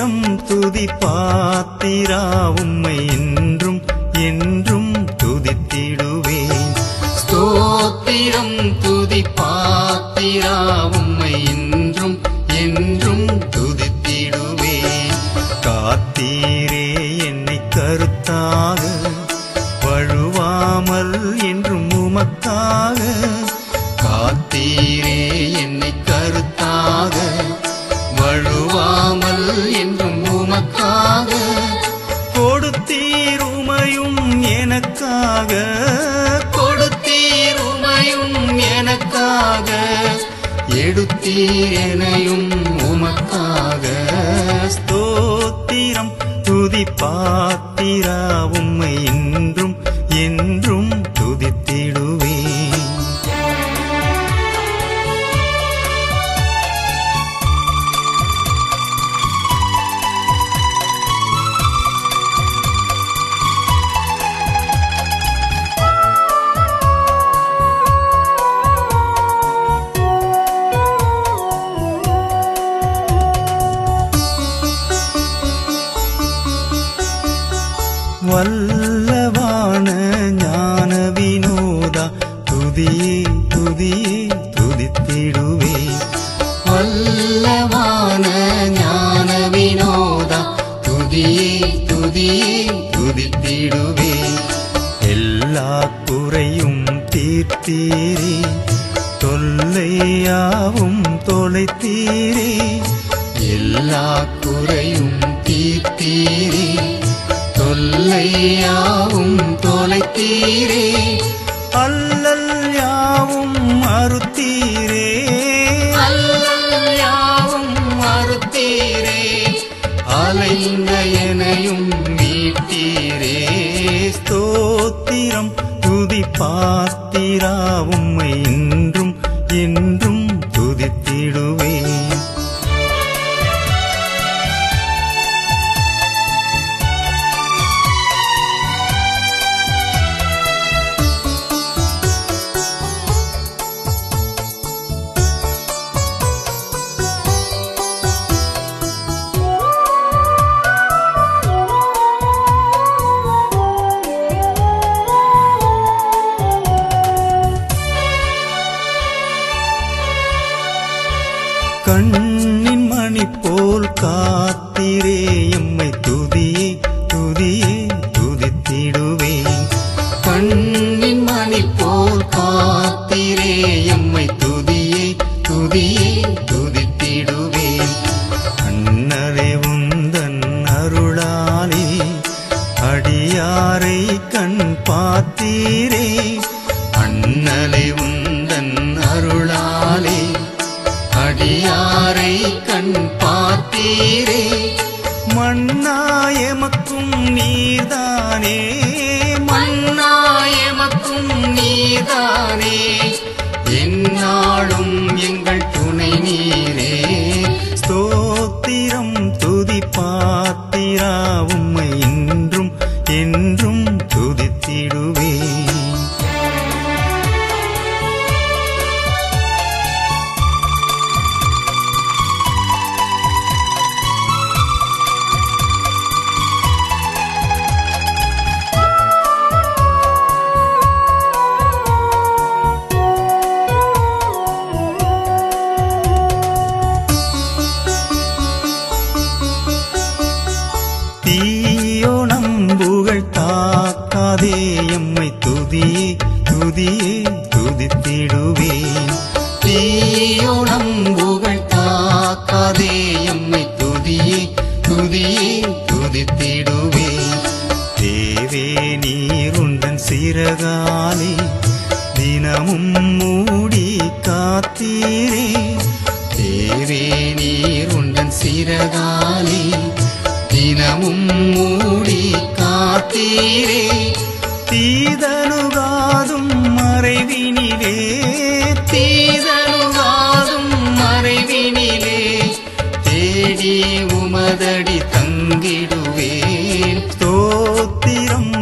ஸ்தோத்திரம் துதி பாத்திரா உம்மை என்றும் என்றும் துதித்திடுவேன் ஸ்தோத்திரம் துதி பாத்திரா உம்மை என்றும் என்றும் துதித்திடுவேன் காத்தீரே என்னை கருத்தாக வழுவாமல் என்றும் உமக்காக காத்தீரே என்னை கருத்தாக வழுவாமல் என்றும் உமக்காக கொடுத்தீருமையும் எனக்காக கொடுத்தீருமையும் எனக்காக எடுத்தீர் எனையும் உமக்காக ஸ்தோத்திரம் துதி பாத்திரா உம்மை என்றும் என்றும் துதித்திடுவேன் வல்லவான ஞான வினோதா துதியே துதியே துதித்திடுவே வல்லவான ஞான வினோதா துதியே துதியே துதித்திடுவே எல்லா குறையும் தீர்த்தீரே தொல்லையாவும் தொலைத்தீரே எல்லா குறையும் தீர்த்தீரே தொல்லையாவும் தொலைத்தீரே அல்லல் யாவும் மறுத்தீரே அல்லல் யாவும் மறுத்தீரே அலைந்த எனையும் மீட்டீரே ஸ்தோத்திரம் துதி பாத்திரா உம்மை என்றும் என்றும் துதித்திடுவேன் கண்ணின் மணி போல் காத்திரே எம்மை துதியே துதியே துதித்திடுவேன் கண்ணின் மணி போல் காத்திரே எம்மை துதியே துதியே துதித்திடுவேன் அண்ணரே உந்தன் அருளாலே அடியாரை கண் பார்த்தீரே அண்ணலே உந்தன் அருளாலே அடியாரை கண் பார்த்தீரே மண்ணாயமக்கும் நீர்தானே மண்ணாயமக்கும் நீர்தானே என்னாலும் எங்கள் துணை நீரே ஸ்தோத்திரம் துதி பாத்திரா உம்மை என்றும் என்றும் துதித்திடுவேன் தீயோ நம்புகள் தாக்காதே எம்மை துதியே துதியே துதித்திடுவேன் தீயோ நம்புகள் தாக்காதே எம்மை துதியே துதியே துதித்திடுவேன் தேவே நீருண்டன் சிறகாலே தினமும் மூடி காத்தீரே தேவே நீருண்டன் சிறகாலே தினமும் மூடி காத்தீரே தீதனுகாதும் மறைவினிலே தீதனுகாதும் மறைவினிலே தேடி உமதடி தங்கிடுவேன் ஸ்தோத்திரம்